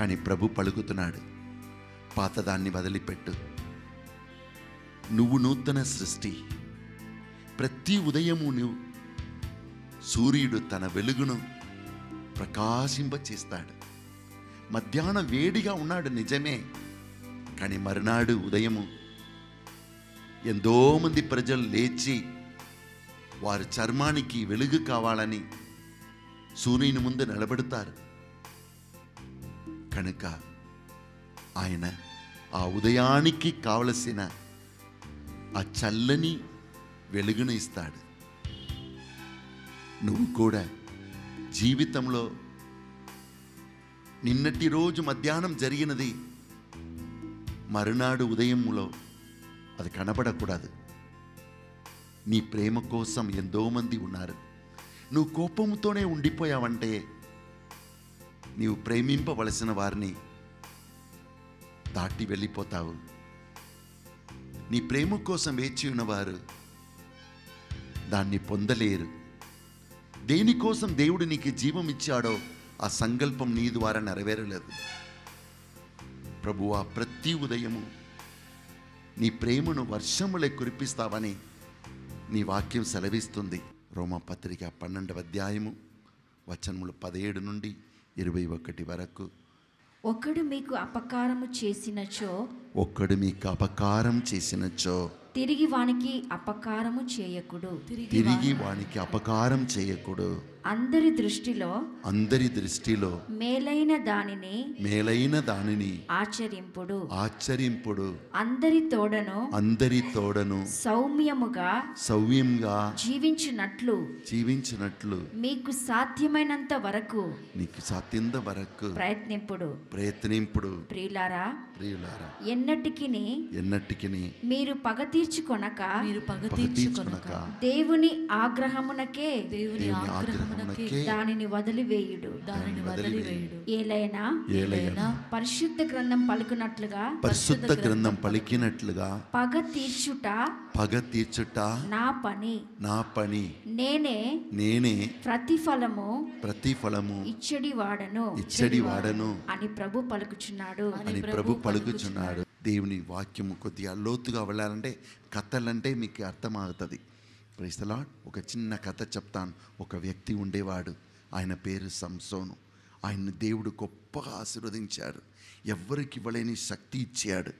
కానీ ప్రభు పలుకుతున్నాడు పాతదాన్ని వదిలిపెట్టు నువ్వు నూతన సృష్టి ప్రతి ఉదయము నువ్వు సూర్యుడు తన వెలుగును ప్రకాశింపచేస్తాడు మధ్యాహ్నం వేడిగా ఉన్నాడు నిజమే కానీ మరునాడు ఉదయము ఎంతోమంది ప్రజలు లేచి వారి చర్మానికి వెలుగు కావాలని సూర్యుని ముందు నిలబెడతారు కనుక ఆయన ఆ ఉదయానికి కావలసిన ఆ చల్లని వెలుగును ఇస్తాడు నువ్వు కూడా జీవితంలో నిన్నటి రోజు మధ్యాహ్నం జరిగినది మరునాడు ఉదయంలో అది కనబడకూడదు నీ ప్రేమ కోసం ఎంతో మంది ఉన్నారు నువ్వు కోపంతోనే ఉండిపోయావంటే నీవు ప్రేమింపవలసిన వారిని దాటి వెళ్ళిపోతావు నీ ప్రేమ కోసం వేచి ఉన్నవారు దాన్ని పొందలేరు దేనికోసం దేవుడు నీకు జీవం ఇచ్చాడో ఆ సంకల్పం నీ ద్వారా నెరవేరలేదు ప్రభువా ప్రతి ఉదయము నీ ప్రేమను వర్షములే కురిపిస్తావని నీ వాక్యం సెలవిస్తుంది రోమపత్రిక పన్నెండవ అధ్యాయము వచనములు పదిహేడు నుండి ఇరవై ఒకటి వరకు ఒకడు మీకు అపకారము చేసినచో ఒక్కడు మీకు అపకారం చేసినచో తిరిగి వానికి అపకారము చేయకుడు తిరిగి వానికి అపకారం చేయకుడు అందరి దృష్టిలో అందరి దృష్టిలో మేలైన దానిని మేలైన దానిని ఆచరింపుడు ఆచరింపుడు అందరి తోడను అందరి తోడను సౌమ్యముగా సౌమ్యంగా జీవించినట్లు జీవించినట్లు మీకు సాధ్యమైనంత వరకు నీకు సాధ్యంత వరకు ప్రయత్నింపుడు ప్రయత్నింపుడు ప్రియులారా ప్రియులారా ఎన్నటికిని ఎన్నటికి మీరు పగ తీర్చుకొనక మీరు పగ పగ తీర్చుకొనక తీర్చుకొనక దేవుని ఆగ్రహమునకే దేవుని దేవుని ఆగ్రహమునకే ఆగ్రహమునకే దానిని వదిలివేయుడు దానిని వదిలివేయుడు ఏలైనా ఏలైనా పరిశుద్ధ గ్రంథం పలుకున్నట్లుగా పరిశుద్ధ గ్రంథం పలికినట్లుగా పగ తీర్చుట పగ తీర్చుట నా పని నా పని నేనే నేనే ప్రతిఫలము ప్రతిఫలము ఇచ్చడి వాడను ఇచ్చడి వాడను అని ప్రభు పలుకుచున్నాడు అని ప్రభు పలుకుచున్నాడు దేవుని వాక్యము కొద్దిగా లోతుగా వెళ్ళాలంటే కథలంటే మీకు అర్థమవుతుంది ప్రైస్తలా ఒక చిన్న కథ చెప్తాను ఒక వ్యక్తి ఉండేవాడు ఆయన పేరు సంసోను ఆయన్ని దేవుడు గొప్పగా ఆశీర్వదించాడు ఎవ్వరికి ఇవ్వలేని శక్తి ఇచ్చాడు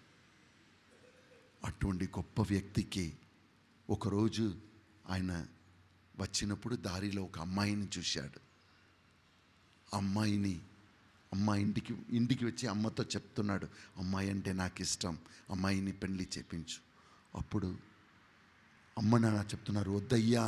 అటువంటి గొప్ప వ్యక్తికి ఒకరోజు ఆయన వచ్చినప్పుడు దారిలో ఒక అమ్మాయిని చూశాడు అమ్మాయిని అమ్మాయి ఇంటికి ఇంటికి వచ్చి అమ్మతో చెప్తున్నాడు అమ్మాయి అంటే నాకు ఇష్టం అమ్మాయిని పెళ్లి చేపించు అప్పుడు అమ్మ నాన్న చెప్తున్నారు వద్దయ్యా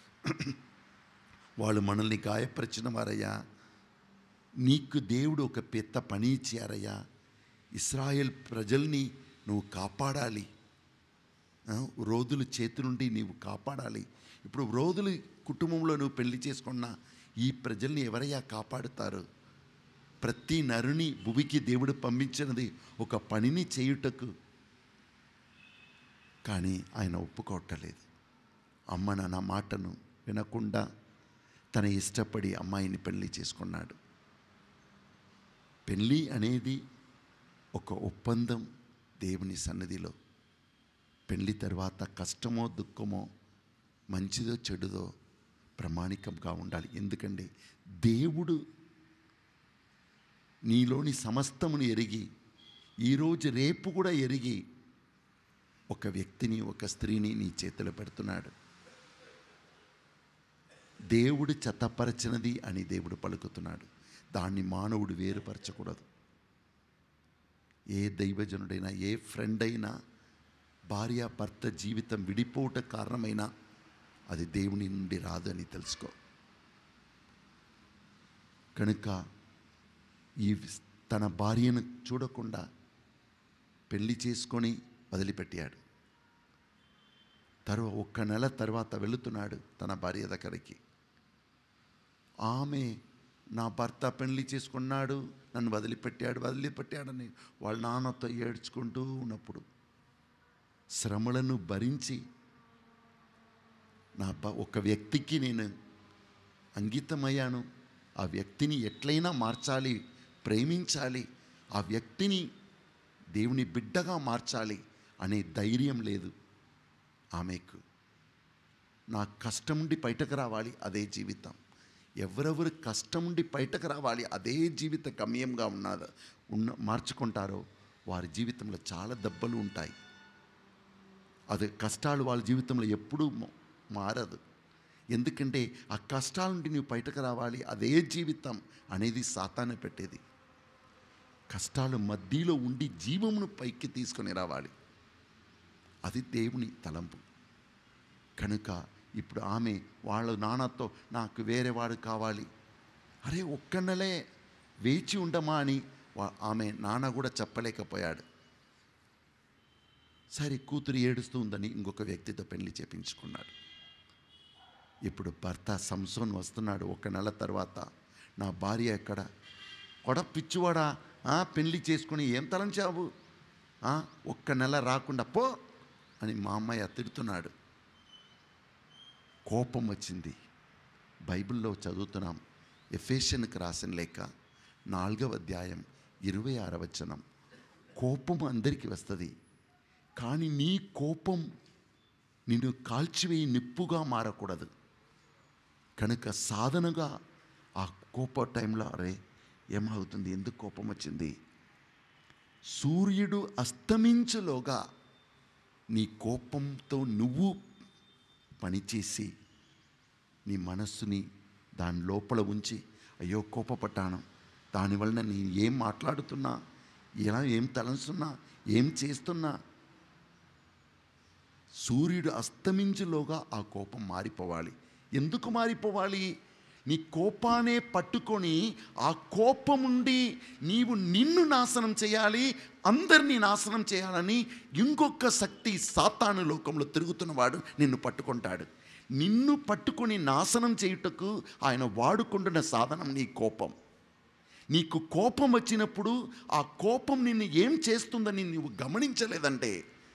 వాళ్ళు మనల్ని గాయపరిచిన వారయ్యా నీకు దేవుడు ఒక పెద్ద పని ఇచ్చారయ్యా ఇస్రాయేల్ ప్రజల్ని నువ్వు కాపాడాలి ఆ, రోదుల చేతి నుండి నీవు కాపాడాలి ఇప్పుడు రోదుల కుటుంబంలో నువ్వు పెళ్లి చేసుకున్న ఈ ప్రజల్ని ఎవరయ్యా కాపాడుతారు ప్రతి నరుని భూమికి దేవుడు పంపించినది ఒక పనిని చేయుటకు కానీ ఆయన ఒప్పుకోవట్లేదు అమ్మ నాన్న మాటను వినకుండా తన ఇష్టపడి అమ్మాయిని పెళ్లి చేసుకున్నాడు పెళ్ళి అనేది ఒక ఒప్పందం దేవుని సన్నిధిలో పెళ్లి తర్వాత కష్టమో దుఃఖమో మంచిదో చెడుదో ప్రామాణికంగా ఉండాలి ఎందుకంటే దేవుడు నీలోని సమస్తమును ఎరిగి ఈరోజు రేపు కూడా ఎరిగి ఒక వ్యక్తిని ఒక స్త్రీని నీ చేతిలో పెడుతున్నాడు దేవుడు చెత్తపరచినది అని దేవుడు పలుకుతున్నాడు దాన్ని మానవుడు వేరుపరచకూడదు ఏ దైవజనుడైనా ఏ ఫ్రెండ్ అయినా భార్య భర్త జీవితం విడిపోవట కారణమైనా అది దేవుని నుండి రాదు అని తెలుసుకో కనుక ఈ తన భార్యను చూడకుండా పెళ్లి చేసుకొని వదిలిపెట్టాడు తర్వాత ఒక్క నెల తర్వాత వెళుతున్నాడు తన భార్య దగ్గరికి ఆమె నా భర్త పెళ్లి చేసుకున్నాడు నన్ను వదిలిపెట్టాడు వదిలిపెట్టాడని వాళ్ళ నాన్నతో ఏడ్చుకుంటూ ఉన్నప్పుడు శ్రమలను భరించి నా బ ఒక వ్యక్తికి నేను అంకితమయ్యాను ఆ వ్యక్తిని ఎట్లయినా మార్చాలి ప్రేమించాలి ఆ వ్యక్తిని దేవుని బిడ్డగా మార్చాలి అనే ధైర్యం లేదు ఆమెకు నా కష్టం నుండి బయటకు రావాలి అదే జీవితం ఎవరెవరు కష్టం నుండి బయటకు రావాలి అదే జీవిత గమ్యంగా ఉన్నది ఉన్న మార్చుకుంటారో వారి జీవితంలో చాలా దెబ్బలు ఉంటాయి అది కష్టాలు వాళ్ళ జీవితంలో ఎప్పుడూ మ- మారదు ఎందుకంటే ఆ కష్టాల నుండి నువ్వు బయటకు రావాలి అదే జీవితం అనేది సాతాన పెట్టేది కష్టాలు మధ్యలో ఉండి జీవమును పైకి తీసుకొని రావాలి అది దేవుని తలంపు కనుక ఇప్పుడు ఆమె వాళ్ళ నాన్నతో నాకు వేరే వాడు కావాలి అరే ఒక్క నెలే వేచి ఉండమా అని వా- ఆమె నాన్న కూడా చెప్పలేకపోయాడు సరే కూతురు ఏడుస్తూ ఉందని ఇంకొక వ్యక్తితో పెళ్లి చేపించుకున్నాడు ఇప్పుడు భర్త సంసోన్ వస్తున్నాడు ఒక నెల తర్వాత నా భార్య ఎక్కడ కొడ పిచ్చివాడా ఆ, పెళ్లి చేసుకుని ఏం తలంచావు ఆ, ఒక్క నెల రాకుండా పో అని మా అమ్మాయి తిడుతున్నాడు కోపం వచ్చింది బైబిల్లో చదువుతున్నాం ఎఫేషన్కి రాసిన లేక నాలుగవ అధ్యాయం ఇరవై ఆరవ వచనం కోపం అందరికీ వస్తుంది కానీ నీ కోపం నిన్ను కాల్చివేయి నిప్పుగా మారకూడదు కనుక సాధనగా ఆ కోప టైంలో అరే ఏమవుతుంది ఎందుకు కోపం వచ్చింది సూర్యుడు అస్తమించులోగా నీ కోపంతో నువ్వు పనిచేసి నీ మనస్సుని దాని లోపల ఉంచి అయ్యో కోపపట్టాను దానివలన నేను ఏం మాట్లాడుతున్నా ఎలా ఏం తలంస్తున్నా ఏం చేస్తున్నా సూర్యుడు అస్తమించులోగా ఆ కోపం మారిపోవాలి ఎందుకు మారిపోవాలి నీ కోపానే పట్టుకొని ఆ కోపం ఉండి నీవు నిన్ను నాశనం చేయాలి అందరినీ నాశనం చేయాలని ఇంకొక శక్తి సాతాను లోకంలో తిరుగుతున్నవాడు నిన్ను పట్టుకుంటాడు నిన్ను పట్టుకొని నాశనం చేయుటకు ఆయన వాడుకుంటున్న సాధనం నీ కోపం నీకు కోపం వచ్చినప్పుడు ఆ కోపం నిన్ను ఏం చేస్తుందని నువ్వు గమనించలేదంటే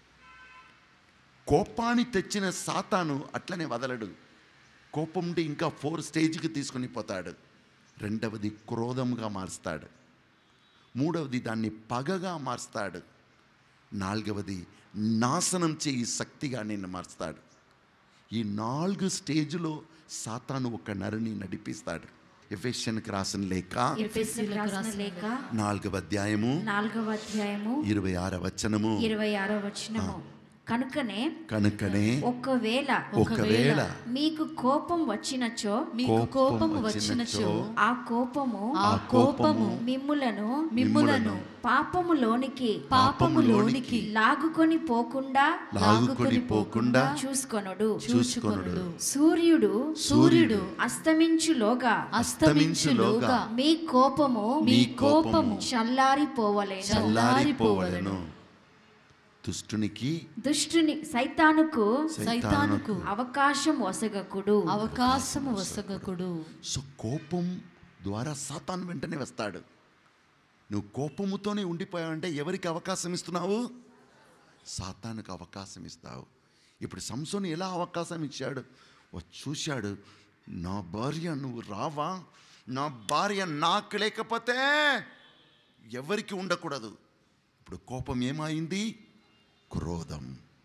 కోపాన్ని తెచ్చిన సాతాను అట్లనే వదలడు కోపం ఉంటే ఇంకా ఫోర్ స్టేజ్కి తీసుకొని పోతాడు రెండవది క్రోధంగా మారుస్తాడు మూడవది దాన్ని పగగా మారుస్తాడు నాలుగవది నాశనం చేయి శక్తిగా నిన్ను మారుస్తాడు ఈ నాలుగు స్టేజ్లో సాతాను ఒక నరుని నడిపిస్తాడు ఎఫెషన్కి రాసిన లేక ఎఫెసీయులకు రాసిన లేఖ నాలుగవ అధ్యాయము నాలుగవ అధ్యాయము ఇరవై ఆర వచనము ఇరవై ఆరో వచనము కనుకనే కనుకనే ఒకవేళ ఒకవేళ మీకు కోపం వచ్చినచో మీకు కోపం కోపము వచ్చినచో వచ్చినచో ఆ కోపము ఆ కోపము మిమ్ములను మిమ్ములను పాపములోనికి పాపములోనికి లాగుకొని పోకుండా లాగుకొని పోకుండా చూసుకొనుడు చూసుకొనుడు సూర్యుడు సూర్యుడు అస్తమించులోగా అస్తమించులోగా మీ కోపము మీ కోపము చల్లారిపోవలేను చల్లారిపోవలను దుష్టునికి దుష్టుని సైతానుకు సైతానుకు అవకాశం వసగకుడు అవకాశము వసగకుడు సో కోపం ద్వారా సాతాను వెంటనే వస్తాడు నువ్వు కోపముతోనే ఉండిపోయావంటే ఎవరికి అవకాశం ఇస్తున్నావు సాతానుకు అవకాశం ఇస్తావు ఇప్పుడు సంసోని ఎలా అవకాశం ఇచ్చాడు ఓ చూశాడు నా భార్య నువ్వు రావా నా భార్య నాకు లేకపోతే ఎవరికి ఉండకూడదు ఇప్పుడు కోపం ఏమైంది క్రోధం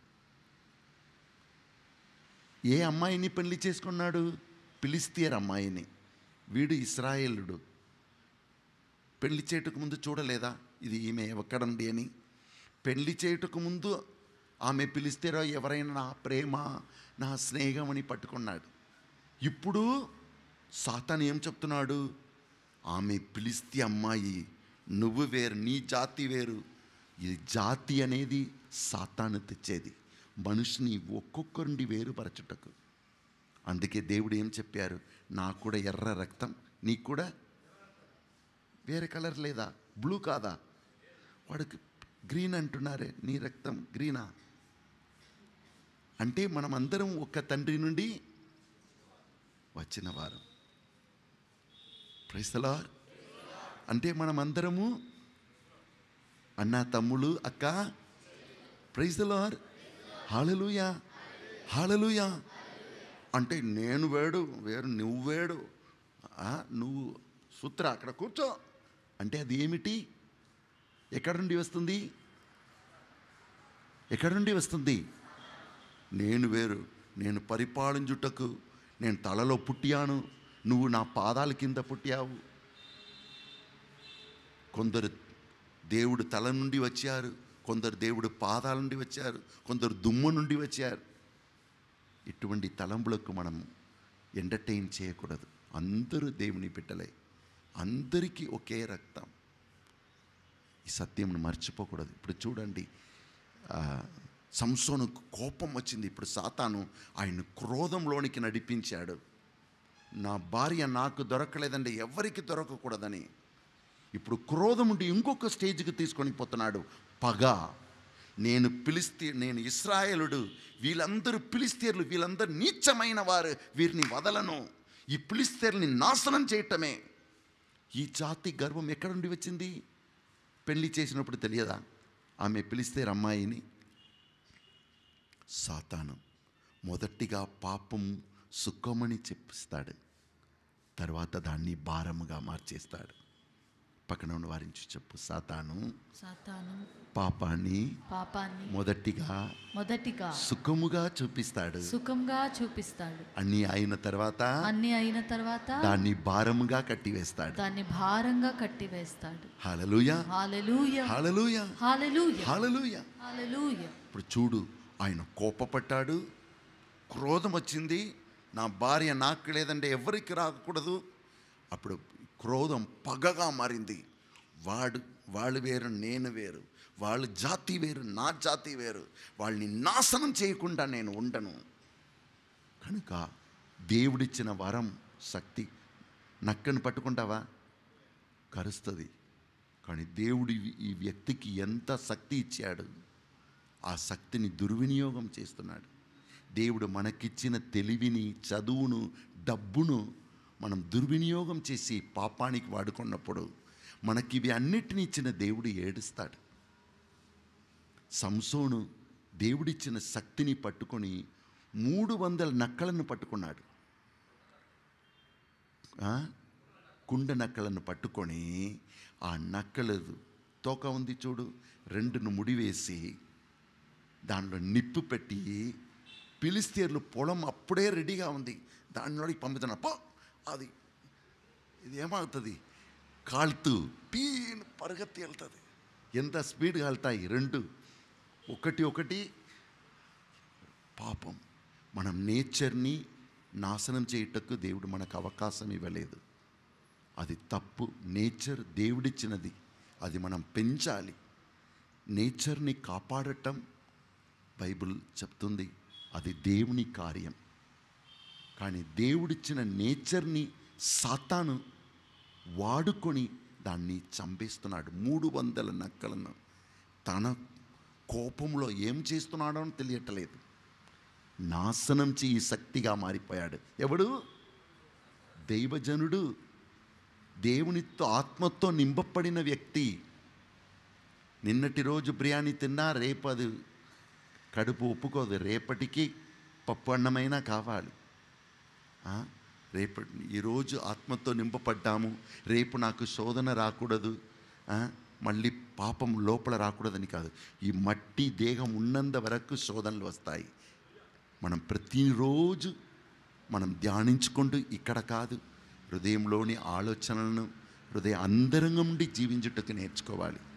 ఏ అమ్మాయిని పెళ్లి చేసుకున్నాడు పిలిస్తీయర్ అమ్మాయిని వీడు ఇస్రాయేలుడు పెళ్లి చేయుటకు ముందు చూడలేదా ఇది ఈమె ఎక్కడండి అని పెళ్లి చేయుటకు ముందు ఆమె పిలిస్తేరో ఎవరైనా నా ప్రేమ నా స్నేహం అని పట్టుకున్నాడు ఇప్పుడు సాతాను ఏం చెప్తున్నాడు ఆమె పిలిస్తే అమ్మాయి నువ్వు వేరు నీ జాతి వేరు ఇది జాతి అనేది సాతాను తెచ్చేది మనిషిని ఒక్కొక్కరిని వేరుపరచుటకు అందుకే దేవుడు ఏం చెప్పారు నాకు కూడా ఎర్ర రక్తం నీకు కూడా వేరే కలర్ లేదా బ్లూ కాదా వాడికి గ్రీన్ అంటున్నారే నీ రక్తం గ్రీనా అంటే మనం అందరం ఒక తండ్రి నుండి వచ్చిన వారు ప్రైస్తలా అంటే మనం అందరము అన్న తమ్ముడు అక్క ప్రైస్తలార్ హాలలుయా హాలలుయా అంటే నేను వేడు వేరు నువ్వు వేడు ఆ, నువ్వు సూత్ర అక్కడ కూర్చో అంటే అది ఏమిటి ఎక్కడి నుండి వస్తుంది ఎక్కడి నుండి వస్తుంది నేను వేరు నేను పరిపాలించుటకు నేను తలలో పుట్టాను నువ్వు నా పాదాల కింద పుట్టావు కొందరు దేవుడు తల నుండి వచ్చారు కొందరు దేవుడు పాదాల నుండి వచ్చారు కొందరు దుమ్ము నుండి వచ్చారు ఇటువంటి తలంపులకు మనం ఎంటర్టైన్ చేయకూడదు అందరూ దేవుని బిడ్డలే అందరికీ ఒకే రక్తం ఈ సత్యంను మర్చిపోకూడదు ఇప్పుడు చూడండి ఆ, సంసోను కోపం వచ్చింది ఇప్పుడు సాతాను ఆయన క్రోధంలోనికి నడిపించాడు నా భార్య నాకు దొరకలేదంటే ఎవరికి దొరకకూడదని ఇప్పుడు క్రోధం ఉండి ఇంకొక స్టేజ్కి తీసుకొని పోతున్నాడు పగ నేను పిలిస్తే నేను ఇస్రాయేలుడు వీళ్ళందరూ పిలిస్తేర్లు వీళ్ళందరూ నీచమైన వారు వీరిని వదలను ఈ పిలిస్తేర్ని నాశనం చేయటమే ఈ జాతి గర్వం ఎక్కడి నుండి వచ్చింది పెళ్లి చేసినప్పుడు తెలియదా ఆమె పిలిస్తే అమ్మాయిని సాతాను మొదటిగా పాపం సుఖమని చెప్పిస్తాడు తర్వాత దాన్ని భారముగా మార్చేస్తాడు పక్కన ఉన్న వారించి చెప్పు సాతాను సాతాను పాపాన్ని పాపాన్ని మొదటిగా మొదటిగా సుఖముగా చూపిస్తాడు సుఖంగా చూపిస్తాడు అన్ని అయిన తర్వాత అన్ని అయిన తర్వాత దాన్ని భారముగా కట్టివేస్తాడు దాన్ని భారంగా కట్టివేస్తాడు hallelujah hallelujah hallelujah hallelujah hallelujah hallelujah ఇప్పుడు చూడు ఆయన కోపపడ్డాడు క్రోధం వచ్చింది నా భార్య నాకు లేదంటే ఎవరికి రాకూడదు అప్పుడు క్రోధం పగగా మారింది వాడు వాళ్ళు వేరు నేను వేరు వాళ్ళ జాతి వేరు నా జాతి వేరు వాళ్ళని నాశనం చేయకుండా నేను ఉండను కనుక దేవుడిచ్చిన వరం శక్తి నక్కను పట్టుకుంటావా కరుస్తుంది కానీ దేవుడు ఈ- ఈ వ్యక్తికి ఎంత శక్తి ఇచ్చాడు ఆ శక్తిని దుర్వినియోగం చేస్తున్నాడు దేవుడు మనకిచ్చిన తెలివిని చదువును డబ్బును మనం దుర్వినియోగం చేసి పాపానికి వాడుకున్నప్పుడు మనకి ఇవి అన్నిటిని ఇచ్చిన దేవుడు ఏడుస్తాడు సంసోను దేవుడిచ్చిన శక్తిని పట్టుకొని మూడు వందల నక్కలను పట్టుకున్నాడు ఆ? కుండ నక్కలను పట్టుకొని ఆ నక్కలు తోక ఉంది చూడు రెండును ముడివేసి దానిలో నిప్పు పెట్టి పిలిస్తేర్లు పొలం అప్పుడే రెడీగా ఉంది దానిలోకి పంపుతున్నా పో అది ఇది ఏమవుతుంది కాలుతూ పీన్ పరుగెత్తి వెళ్తుంది ఎంత స్పీడ్గా వెళ్తాయి రెండు ఒకటి ఒకటి పాపం మనం నేచర్ని నాశనం చేయుటకు దేవుడు మనకు అవకాశం ఇవ్వలేదు అది తప్పు నేచర్ దేవుడిచ్చినది అది మనం పెంచాలి నేచర్ని కాపాడటం బైబిల్ చెప్తుంది అది దేవుని కార్యం కానీ దేవుడిచ్చిన నేచర్ని సాతాను వాడుకొని దాన్ని చంపేస్తున్నాడు మూడు వందల నక్కలను తన కోపంలో ఏం చేస్తున్నాడో అని తెలియట్లేదు నాశనం చేయి శక్తిగా మారిపోయాడు ఎవడు దైవజనుడు దేవునితో ఆత్మతో నింపబడిన వ్యక్తి నిన్నటి రోజు బిర్యానీ తిన్నా రేపు అది కడుపు ఒప్పుకోదు రేపటికి పప్పు అన్నమైనా కావాలి ఆ? రేపటి ఈరోజు ఆత్మతో నింపబడ్డాము రేపు నాకు శోధన రాకూడదు ఆ? మళ్ళీ పాపం లోపల రాకూడదని కాదు ఈ మట్టి దేహం ఉన్నంత వరకు శోధనలు వస్తాయి మనం ప్రతిరోజు మనం ధ్యానించుకుంటూ ఇక్కడ కాదు హృదయంలోని ఆలోచనలను హృదయ అంతరంగం నుండి జీవించుటకు నేర్చుకోవాలి